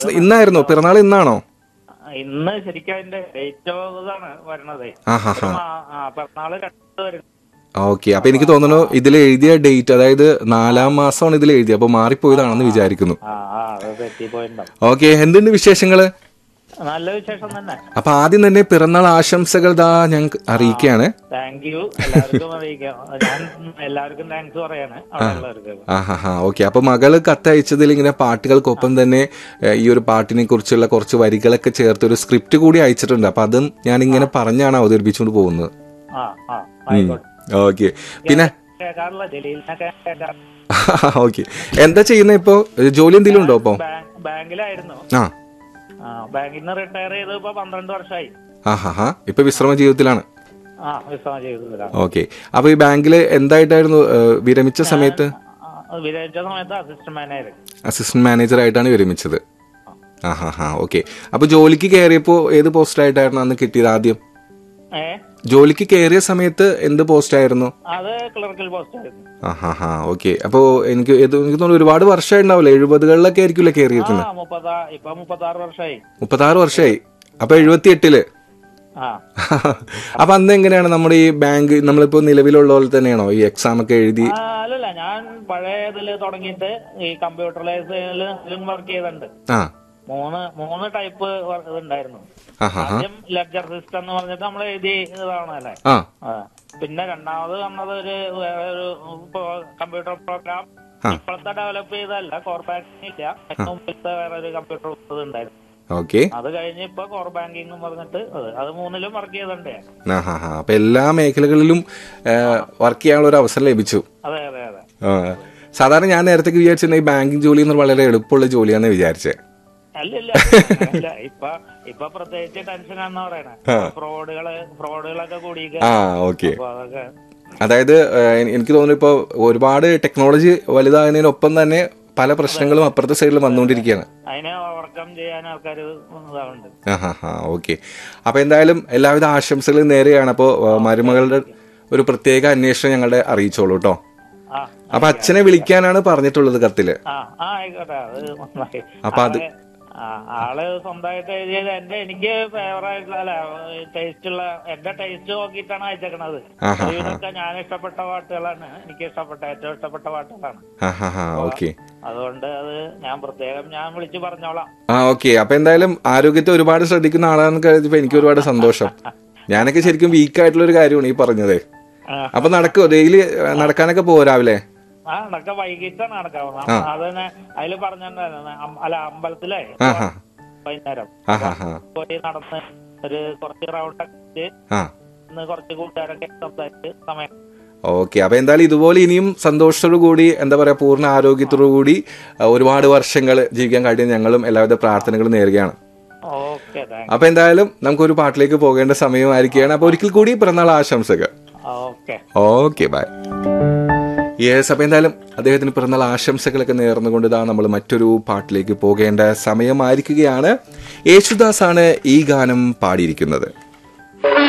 ഇന്നായിരുന്നോ പിറന്നാൾ ഇന്നാണോ ഇന്ന് ശരിക്കും അതിന്റെ ഡേറ്റ് ഇതാണ് വരണത് ആ ഹാ ഹാ പിറന്നാള് രണ്ട് വരും ഓക്കെ അപ്പൊ എനിക്ക് തോന്നുന്നു ഇതിൽ എഴുതിയ ഡേറ്റ് അതായത് നാലാം മാസമാണ് ഇതിൽ എഴുതിയത് അപ്പൊ മാറിപ്പോയതാണെന്ന് വിചാരിക്കുന്നു ആ ആ അത് തെറ്റിപ്പോയിട്ടുണ്ടാവും ഓക്കെ എന്തുണ്ട് വിശേഷങ്ങള് നല്ല വിശേഷം തന്നെ അപ്പൊ ആദ്യം തന്നെ പിറന്നാൾ ആശംസകൾ ദാ ഞങ്ങൾക്ക് അറിയിക്കുകയാണ് താങ്ക് യു എല്ലാവർക്കും അറിയിക്കാം ഞാൻ എല്ലാവർക്കും താങ്ക്സ് പറയാണ് അവിടെ ഉള്ളവർക്ക് ആ ഹാ ഹാ ഓക്കെ അപ്പൊ മകള് കത്തയച്ചതിൽ ഇങ്ങനെ പാട്ടുകൾക്കൊപ്പം തന്നെ ഏഹ്, ഈ ഒരു പാട്ടിനെ കുറിച്ചുള്ള കുറച്ച് വരികളൊക്കെ ചേർത്ത് ഒരു സ്ക്രിപ്റ്റ് കൂടി അയച്ചിട്ടുണ്ട് അപ്പൊ അതും ഞാൻ ഇങ്ങനെ പറഞ്ഞാണ് അവതരിപ്പിച്ചുകൊണ്ട് പോകുന്നത് ആ ആ ആയിക്കോട്ടെ ഓക്കെ പിന്നെ കേൾക്കാറില്ല ജലീലിനൊക്കെ കേൾക്കാറ് ഓക്കെ എന്താ ചെയ്യുന്നത് ഇപ്പോ ജോലി എന്തെങ്കിലും ഉണ്ടോ ഇപ്പോ ബാങ്ക് ബാങ്കിലായിരുന്നു ആ ആ ബാങ്കിൽ നിന്ന് റിട്ടയർ ചെയ്ത് ഇപ്പൊ പന്ത്രണ്ട് വർഷമായി ആ ഹാ ഹാ ഇപ്പൊ വിശ്രമ ജീവിതത്തിലാണ് ആ വിശ്രമ ചെയ്തതിലാണ് ഓക്കെ അപ്പൊ ഈ ബാങ്കില് എന്തായിട്ടായിരുന്നു ഏഹ്, വിരമിച്ച സമയത്ത് വിരമിച്ച സമയത്ത് അസിസ്റ്റന്റ് മാനേജർ അസിസ്റ്റന്റ് മാനേജർ ആയിട്ടാണ് വിരമിച്ചത് ആ ഹാ ഹാ ഓക്കെ അപ്പൊ ജോലിക്ക് കയറിയപ്പോ ഏത് പോസ്റ്റ് ആയിട്ടായിരുന്നു അന്ന് കിട്ടിയത് ആദ്യം ഏ ജോലിക്ക് കയറിയ സമയത്ത് എന്ത് പോസ്റ്റ് ആയിരുന്നു അത് ക്ലർക്കൽ പോസ്റ്റ് ആയിരുന്നു ആ ഹാ ഹാ ഓക്കെ അപ്പോ എനിക്ക് ഇത് എനിക്ക് തോന്നുന്നു ഒരുപാട് വർഷം ഉണ്ടാവില്ലേ എഴുപതുകളിലൊക്കെ ആയിരിക്കില്ലേ കയറിയിരിക്കുന്നത് ആ മുപ്പത്താ ഇപ്പൊ മുപ്പത്താറ് വർഷമായി മുപ്പത്താറ് വർഷമായി അപ്പൊ എഴുപത്തി എട്ടില് ആ അപ്പൊ അന്ന് എങ്ങനെയാണ് നമ്മുടെ ഈ ബാങ്ക് നമ്മളിപ്പോ നിലവിലുള്ള പോലെ തന്നെയാണോ ഈ എക്സാം ഒക്കെ എഴുതി ആ, അല്ലല്ല ഞാൻ പഴയ ഇതില് തുടങ്ങിയിട്ട് ഈ കമ്പ്യൂട്ടറൈസിലും വർക്ക് ചെയ്തിട്ടുണ്ട് ആ മൂന്ന് മൂന്ന് ടൈപ്പ് ഇതുണ്ടായിരുന്നു ആ ഹാ ഹാ ആദ്യം ലെഡ്ജർ സിസ്റ്റം എന്ന് പറഞ്ഞിട്ട് നമ്മൾ എഴുതി ഇതാണല്ലേ ആ ആ. പിന്നെ രണ്ടാമത് വന്നത് ഒരു വേറെ ഒരു കമ്പ്യൂട്ടർ പ്രോഗ്രാം ആ. ഇപ്പോഴത്തെ ഡെവലപ്പ് ചെയ്തല്ല കോർപ്പറേഷൻ ഇല്ല അതിന് മുമ്പിലത്തെ വേറെ ഒരു കമ്പ്യൂട്ടർ ഉണ്ടായിരുന്നു ഓക്കെ അത് കഴിഞ്ഞ് ഇപ്പൊ കോർ ബാങ്കിങ് പറഞ്ഞിട്ട് അത് അത് മൂന്നിലും വർക്ക് ചെയ്തിട്ടുണ്ട് ഞാൻ. ആ ഹാ ഹാ അപ്പൊ എല്ലാ മേഖലകളിലും വർക്ക് ചെയ്യാനുള്ള ഒരു അവസരം ലഭിച്ചു അതെ അതെ അതെ ആ. സാധാരണ ഞാൻ നേരത്തെ വിചാരിച്ചിരുന്ന ഈ ബാങ്കിങ് ജോലി എന്ന് വളരെ എളുപ്പമുള്ള ജോലിയാന്ന് വിചാരിച്ചേ അല്ല ഇല്ല ഇല്ല ഇപ്പൊ ഇപ്പൊ പ്രത്യേകിച്ച് ടെൻഷനാന്ന് പറയണേ ഫ്രോഡുകള് ഫ്രോഡുകളൊക്കെ കൂടി ആ ഓക്കെ അപ്പൊ അതൊക്കെ അതായത് ഏഹ്, എനി- എനിക്ക് തോന്നുന്നു ഇപ്പോൾ ഒരുപാട് ടെക്നോളജി വലുതാകുന്നതിനൊപ്പം തന്നെ പല പ്രശ്നങ്ങളും അപ്പുറത്തെ സൈഡിൽ വന്നുകൊണ്ടിരിക്കുകയാണ് അതിനെ ഓവർകം ചെയ്യാൻ ആൾക്കാർ ഇതാവുന്നുണ്ട് ആ ഹാ ഹാ ഓക്കെ അപ്പൊ എന്തായാലും എല്ലാവിധ ആശംസകളും നേരെയാണ് അപ്പോൾ മരുമകളുടെ ഒരു പ്രത്യേക അന്വേഷണം ഞങ്ങളുടെ അറിയിച്ചോളൂ കേട്ടോ ആ അപ്പൊ അച്ഛനെ വിളിക്കാനാണ് പറഞ്ഞിട്ടുള്ളത് കത്തില് ആ ആ ആയിക്കോട്ടെ അത് നന്നായി. അപ്പൊ അത് ആള് ആ, ആള് സ്വന്തമായിട്ട് എഴുതിയത് എന്റെ എനിക്ക് ഫേവറായിട്ടുള്ള അല്ല ടേസ്റ്റ് ഉള്ള എന്റെ ടേസ്റ്റ് നോക്കിയിട്ടാണ് അയച്ചേക്കണത് ആഹാ. ഇതൊക്കെ ഞാൻ ഇഷ്ടപ്പെട്ട പാട്ടുകളാണ് എനിക്ക് ഇഷ്ടപ്പെട്ട ഏറ്റവും ഇഷ്ടപ്പെട്ട പാട്ടുകളാണ് ആ ഹാ ഹാ ഓക്കെ അതുകൊണ്ട് അത് ഞാൻ പ്രത്യേകം ഞാൻ വിളിച്ചു പറഞ്ഞോളാം ആ ഓക്കെ അപ്പൊ എന്തായാലും ആരോഗ്യത്തെ ഒരുപാട് ശ്രദ്ധിക്കുന്ന ആളാണെന്ന് കരുതിയപ്പോ എനിക്ക് ഒരുപാട് സന്തോഷം ഞാനൊക്കെ ശരിക്കും വീക്ക് ആയിട്ടുള്ള ഒരു കാര്യമാണ് ഈ പറഞ്ഞതേ ആ. അപ്പൊ നടക്കുമോ ഡെയിലി നടക്കാനൊക്കെ പോവോ രാവിലെ ആ നടക്ക വൈകിട്ടാണ് നടക്കാവുന്നത് അത് തന്നെ അതില് പറഞ്ഞിട്ടുണ്ടായിരുന്നു അം- അല്ല അമ്പലത്തിലെ ആ ഹാ വൈകുന്നേരം ആ ഹാ ഹാ പോയി നടന്ന് ഒരു കുറച്ച് റൗണ്ട് ഒക്കെ ആ ഇന്ന് കുറച്ച് കൂട്ടുകാരൊക്കെ സംസാരിച്ച് സമയം ഓക്കെ അപ്പൊ എന്തായാലും ഇതുപോലെ ഇനിയും സന്തോഷത്തോടു കൂടി എന്താ പറയാ പൂർണ്ണ ആരോഗ്യത്തോടു കൂടി അഹ് ഒരുപാട് വർഷങ്ങൾ ജീവിക്കാൻ കഴിയും ഞങ്ങളും എല്ലാവിധ പ്രാർത്ഥനകളും നേരുകയാണ് ഓക്കെ താങ്ക് അപ്പൊ എന്തായാലും നമുക്കൊരു പാട്ടിലേക്ക് പോകേണ്ട സമയമായിരിക്കുകയാണ് അപ്പൊ ഒരിക്കൽ കൂടി പിറന്നാൾ ആശംസകൾ ഓക്കെ ഓക്കെ ബൈ യെസ് അപ്പൊ എന്തായാലും അദ്ദേഹത്തിന് പിറന്നാൾ ആശംസകളൊക്കെ നേർന്നുകൊണ്ട് ഇതാ നമ്മൾ മറ്റൊരു പാട്ടിലേക്ക് പോകേണ്ട സമയമായിരിക്കുകയാണ് യേശുദാസ് ആണ് ഈ ഗാനം പാടിയിരിക്കുന്നത്